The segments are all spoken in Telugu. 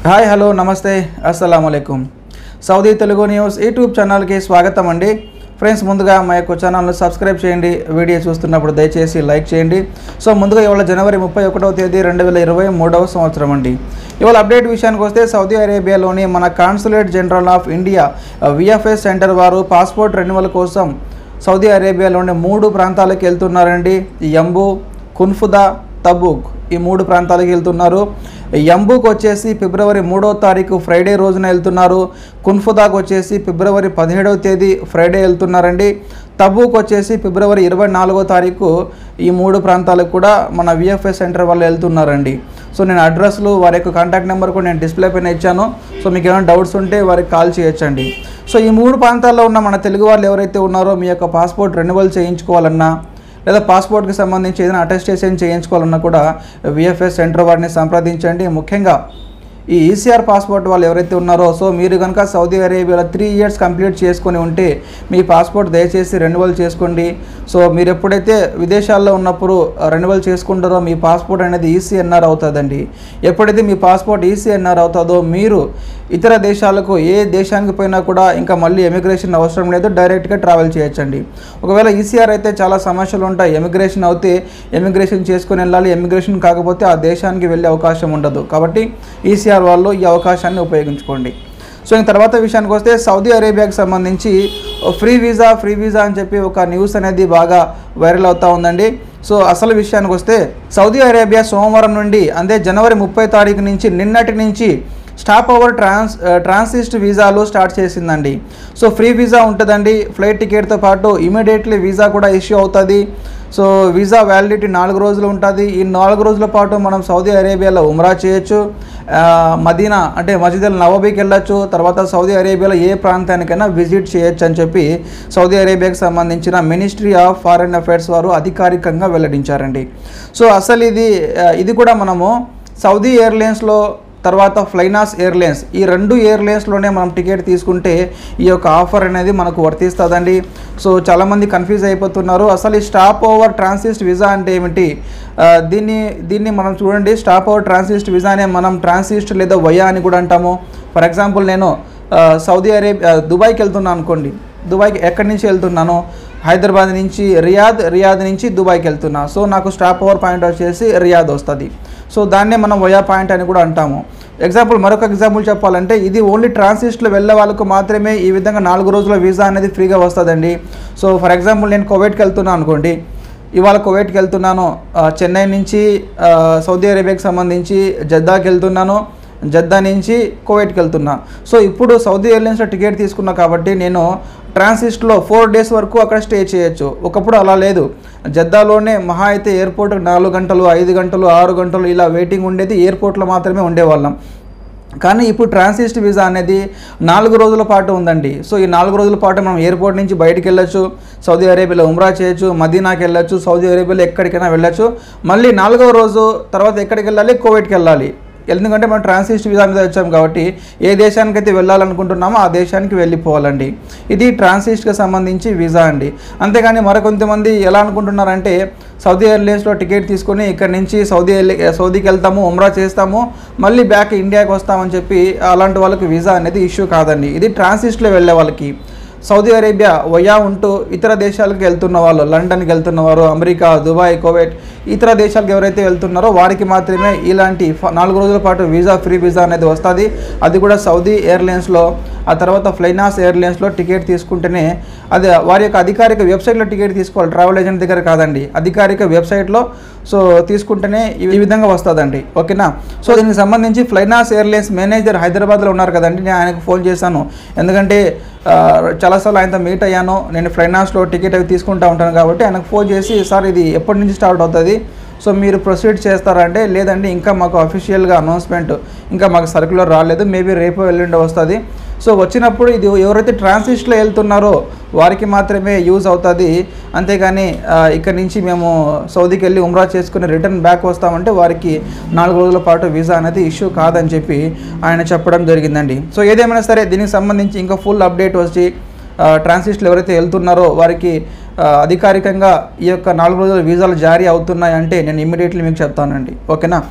హాయ్ హలో నమస్తే అస్సలం అయికం సౌదీ తెలుగు న్యూస్ యూట్యూబ్ ఛానల్కి స్వాగతం అండి ఫ్రెండ్స్ ముందుగా మా యొక్క ఛానల్ను సబ్స్క్రైబ్ చేయండి వీడియో చూస్తున్నప్పుడు దయచేసి లైక్ చేయండి సో ముందుగా ఇవాళ జనవరి ముప్పై ఒకటవ తేదీ రెండు వేల ఇరవై మూడవ సంవత్సరం అండి ఇవాళ అప్డేట్ విషయానికి వస్తే సౌదీ అరేబియాలోని మన consulate general of India VFS centre వారు పాస్పోర్ట్ రెన్యువల్ కోసం సౌదీ అరేబియాలోని మూడు ప్రాంతాలకు వెళ్తున్నారండి యంబు కున్ఫుదా తబూక్ ఈ మూడు ప్రాంతాలకు వెళ్తున్నారు యంబుకు వచ్చేసి ఫిబ్రవరి మూడో తారీఖు ఫ్రైడే రోజున వెళ్తున్నారు కున్ఫుదాకు వచ్చేసి ఫిబ్రవరి పదిహేడవ తేదీ ఫ్రైడే వెళ్తున్నారండి తబూక్ వచ్చేసి ఫిబ్రవరి ఇరవై నాలుగో తారీఖు ఈ మూడు ప్రాంతాలకు కూడా మన విఎఫ్ఎస్ సెంటర్ వాళ్ళు వెళ్తున్నారండి సో నేను అడ్రస్లు వారి యొక్క కాంటాక్ట్ నెంబర్ కూడా నేను డిస్ప్లే పైన ఇచ్చాను సో మీకు ఏమైనా డౌట్స్ ఉంటే వారికి కాల్ చేయొచ్చండి సో ఈ మూడు ప్రాంతాల్లో ఉన్న మన తెలుగు వాళ్ళు ఎవరైతే ఉన్నారో మీ యొక్క పాస్పోర్ట్ రెన్యువల్ చేయించుకోవాలన్నా లేదా పాస్పోర్ట్కి సంబంధించి ఏదైనా అటెస్టేషన్ చేయించుకోవాలన్నా కూడా విఎఫ్ఎస్ సెంటర్ వారిని సంప్రదించండి ముఖ్యంగా ఈ ఈసీఆర్ పాస్పోర్ట్ వాళ్ళు ఎవరైతే ఉన్నారో సో మీరు కనుక సౌదీ అరేబియాలో త్రీ ఇయర్స్ కంప్లీట్ చేసుకొని ఉంటే మీ పాస్పోర్ట్ దయచేసి రెన్యువల్ చేసుకోండి సో మీరు ఎప్పుడైతే విదేశాల్లో ఉన్నప్పుడు రెన్యువల్ చేసుకుంటారో మీ పాస్పోర్ట్ అనేది ఈసీఎన్ఆర్ అవుతుందండి ఎప్పుడైతే మీ పాస్పోర్ట్ ఈసీఎన్ఆర్ అవుతుందో మీరు ఇతర దేశాలకు ఏ దేశానికి పోయినా కూడా ఇంకా మళ్ళీ ఎమిగ్రేషన్ అవసరం లేదు డైరెక్ట్గా ట్రావెల్ చేయొచ్చండి ఒకవేళ ఈసీఆర్ అయితే చాలా సమస్యలు ఉంటాయి ఎమిగ్రేషన్ అవుతే ఎమిగ్రేషన్ చేసుకుని వెళ్ళాలి ఎమిగ్రేషన్ కాకపోతే ఆ దేశానికి వెళ్ళే అవకాశం ఉండదు కాబట్టి ఈసీఆర్ వాళ్ళు ఈ అవకాశాన్ని ఉపయోగించుకోండి సో ఇంక తర్వాత విషయానికి వస్తే సౌదీ అరేబియాకి సంబంధించి ఫ్రీ వీసా ఫ్రీ వీసా అని చెప్పి ఒక న్యూస్ అనేది బాగా వైరల్ అవుతూ ఉందండి సో అసలు విషయానికి వస్తే సౌదీ అరేబియా సోమవారం నుండి అంటే జనవరి ముప్పై తారీఖు నుంచి నిన్నటి నుంచి స్టాప్ ఓవర్ ట్రాన్స్ ట్రాన్సిస్ట్ వీసాలు స్టార్ట్ చేసిందండి సో ఫ్రీ వీసా ఉంటుందండి ఫ్లైట్ టికెట్తో పాటు ఇమీడియట్లీ వీసా కూడా ఇష్యూ అవుతుంది సో వీసా వ్యాలిడిటీ నాలుగు రోజులు ఉంటుంది ఈ నాలుగు రోజుల పాటు మనం సౌదీ అరేబియాలో ఉమ్రా చేయొచ్చు ఆ, మదీనా అంటే మసీద్ అల్ నవబీకి వెళ్ళొచ్చు తర్వాత సౌదీ అరేబియాలో ఏ ప్రాంతానికైనా విజిట్ చేయొచ్చు అని చెప్పి సౌదీ అరేబియాకి సంబంధించిన మినిస్ట్రీ ఆఫ్ ఫారెన్ అఫైర్స్ వారు అధికారికంగా వెల్లడించారండి సో అసలు ఇది ఆ, ఇది కూడా మనము సౌదీ ఎయిర్లైన్స్లో తర్వాత ఫ్లైనాస్ ఎయిర్లైన్స్ ఈ రెండు ఎయిర్లైన్స్లోనే మనం టికెట్ తీసుకుంటే ఈ యొక్క ఆఫర్ అనేది మనకు వర్తిస్తుందండి సో చాలామంది కన్ఫ్యూజ్ అయిపోతున్నారు అసలు ఈ స్టాప్ ఓవర్ ట్రాన్సిస్ట్ వీసా అంటే ఏమిటి ఆ, దీన్ని దీన్ని మనం చూడండి స్టాప్ ఓవర్ ట్రాన్సిస్ట్ వీసానే మనం ట్రాన్సిస్ట్ లేదా వయా అని కూడా అంటాము ఫర్ ఎగ్జాంపుల్ నేను ఆ, సౌదీ అరేబియా దుబాయ్కి వెళ్తున్నాను అనుకోండి దుబాయ్కి ఎక్కడి నుంచి వెళ్తున్నాను హైదరాబాద్ నుంచి రియాద్ రియాద్ నుంచి దుబాయ్కి వెళ్తున్నా సో నాకు స్టాప్ ఓవర్ పాయింట్ వచ్చేసి రియాద్ వస్తుంది సో దాన్నే మనం వయా పాయింట్ అని కూడా అంటాము ఎగ్జాంపుల్ మరొక ఎగ్జాంపుల్ చెప్పాలంటే ఇది ఓన్లీ ట్రాన్సిస్ట్లో వెళ్ళే వాళ్ళకు మాత్రమే ఈ విధంగా నాలుగు రోజుల వీసా అనేది ఫ్రీగా వస్తుందండి సో ఫర్ ఎగ్జాంపుల్ నేను కువైట్కి వెళ్తున్నాను అనుకోండి ఇవాళ కువైట్కి వెళ్తున్నాను ఆ, చెన్నై నుంచి ఆ, సౌదీ అరేబియాకి సంబంధించి జద్దాకి వెళ్తున్నాను జద్దా నుంచి కువైట్కి వెళ్తున్నా సో ఇప్పుడు సౌదీ ఎయిర్లైన్స్లో టికెట్ తీసుకున్నా కాబట్టి నేను ట్రాన్సిస్ట్లో ఫోర్ డేస్ వరకు అక్కడ స్టే చేయొచ్చు ఒకప్పుడు అలా లేదు జద్దాలోనే మహా అయితే ఎయిర్పోర్ట్ నాలుగు గంటలు ఐదు గంటలు ఆరు గంటలు ఇలా వెయిటింగ్ ఉండేది ఎయిర్పోర్ట్లో మాత్రమే ఉండేవాళ్ళం కానీ ఇప్పుడు ట్రాన్సిస్ట్ వీసా అనేది నాలుగు రోజుల పాటు ఉందండి సో ఈ నాలుగు రోజుల పాటు మనం ఎయిర్పోర్ట్ నుంచి బయటికి వెళ్ళొచ్చు సౌదీ అరేబియాలో ఉమ్రా చేయొచ్చు మదీనాకి వెళ్ళొచ్చు సౌదీ అరేబియాలో ఎక్కడికైనా వెళ్ళొచ్చు మళ్ళీ నాలుగవ రోజు తర్వాత ఎక్కడికి వెళ్ళాలి కోవిడ్కి వెళ్ళాలి ఎందుకంటే మనం ట్రాన్సిస్ట్ వీసా మీద వచ్చాం కాబట్టి ఏ దేశానికి అయితే వెళ్ళాలనుకుంటున్నామో ఆ దేశానికి వెళ్ళిపోవాలండి ఇది ట్రాన్సిస్ట్కి సంబంధించి వీసా అండి అంతేగాని మరికొంతమంది ఎలా అనుకుంటున్నారంటే సౌదీ ఎయిర్లైన్స్లో టికెట్ తీసుకొని ఇక్కడ నుంచి సౌదీ ఎయిర్లై- సౌదీకి వెళ్తాము ఉమ్రా చేస్తాము మళ్ళీ బ్యాక్ ఇండియాకి వస్తామని చెప్పి అలాంటి వాళ్ళకి వీసా అనేది ఇష్యూ కాదండి ఇది ట్రాన్సిస్ట్లో వెళ్ళే వాళ్ళకి సౌదీ అరేబియా వయా ఉంటూ ఇతర దేశాలకు వెళ్తున్న వాళ్ళు లండన్కి వెళ్తున్నవారు అమెరికా దుబాయ్ కోవైట్ ఇతర దేశాలకు ఎవరైతే వెళ్తున్నారో వారికి మాత్రమే ఇలాంటి ఫ- నాలుగు రోజుల పాటు వీసా ఫ్రీ వీసా అనేది వస్తుంది అది కూడా సౌదీ ఎయిర్లైన్స్లో ఆ తర్వాత ఫ్లైనాస్ ఎయిర్లైన్స్లో టికెట్ తీసుకుంటేనే అది వారి యొక్క అధికారిక వెబ్సైట్లో టికెట్ తీసుకోవాలి ట్రావెల్ ఏజెంట్ దగ్గర కాదండి అధికారిక వెబ్సైట్లో సో తీసుకుంటేనే ఈ ఈ విధంగా వస్తుందండి ఓకేనా సో దీనికి సంబంధించి ఫ్లైనాస్ ఎయిర్లైన్స్ మేనేజర్ హైదరాబాద్లో ఉన్నారు కదండి నేను ఆయనకు ఫోన్ చేశాను ఎందుకంటే ఆ, చాలాసార్లు ఆయనతో మీట్ అయ్యాను నేను ఫ్లైనాన్స్లో టికెట్ అవి తీసుకుంటా ఉంటాను కాబట్టి ఆయనకు ఫోన్ చేసి సార్ ఇది ఎప్పటి నుంచి స్టార్ట్ అవుతుంది సో మీరు ప్రొసీడ్ చేస్తారంటే లేదండి ఇంకా మాకు అఫీషియల్గా అనౌన్స్మెంట్ ఇంకా మాకు సర్క్యులర్ రాలేదు మేబీ రేపు ఎల్లుండి వస్తుంది సో వచ్చినప్పుడు ఇది ఎవరైతే ట్రాన్సిస్ట్లో వెళ్తున్నారో వారికి మాత్రమే యూజ్ అవుతుంది అంతేగాని ఆ, ఇక్కడ నుంచి మేము సౌదీకి వెళ్ళి ఉమ్రా చేసుకుని రిటర్న్ బ్యాక్ వస్తామంటే వారికి నాలుగు రోజుల పాటు వీసా అనేది ఇష్యూ కాదని చెప్పి ఆయన చెప్పడం జరిగిందండి సో ఏదేమైనా సరే దీనికి సంబంధించి ఇంకా ఫుల్ అప్డేట్ వచ్చి ట్రాన్సిస్ట్లు ఎవరైతే వెళ్తున్నారో వారికి ఆ, అధికారికంగా ఈ యొక్క నాలుగు రోజుల వీసాలు జారీ అవుతున్నాయి అంటే నేను ఇమ్మీడియట్లీ మీకు చెప్తానండి ఓకేనా సో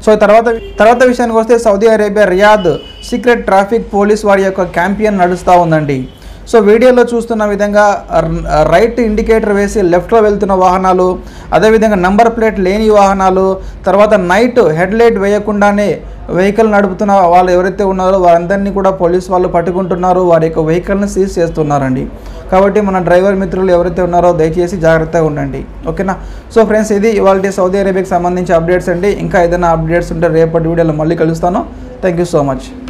సో తర్వాత తర్వాత విషయానికి వస్తే Saudi Arabia Riyadh secret traffic police వారి యొక్క క్యాంపియన్ నడుస్తూ ఉందండి సో వీడియోలో చూస్తున్న విధంగా ర- రైట్ ఇండికేటర్ వేసి లెఫ్ట్లో వెళ్తున్న వాహనాలు అదేవిధంగా నంబర్ ప్లేట్ లేని వాహనాలు తర్వాత నైట్ హెడ్ లైట్ వేయకుండానే వెహికల్ నడుపుతున్న వాళ్ళు ఎవరైతే ఉన్నారో వారందరినీ కూడా పోలీస్ వాళ్ళు పట్టుకుంటున్నారు వారి యొక్క వెహికల్ని సీజ్ చేస్తున్నారండి కాబట్టి మన డ్రైవర్ మిత్రులు ఎవరైతే ఉన్నారో దయచేసి జాగ్రత్తగా ఉండండి ఓకేనా సో ఫ్రెండ్స్ ఇది ఇవాళ సౌదీ అరేబియాకి సంబంధించి అప్డేట్స్ అండి ఇంకా ఏదైనా అప్డేట్స్ ఉంటే రేపటి వీడియోలో మళ్ళీ కలుస్తాను థ్యాంక్ యూ సో మచ్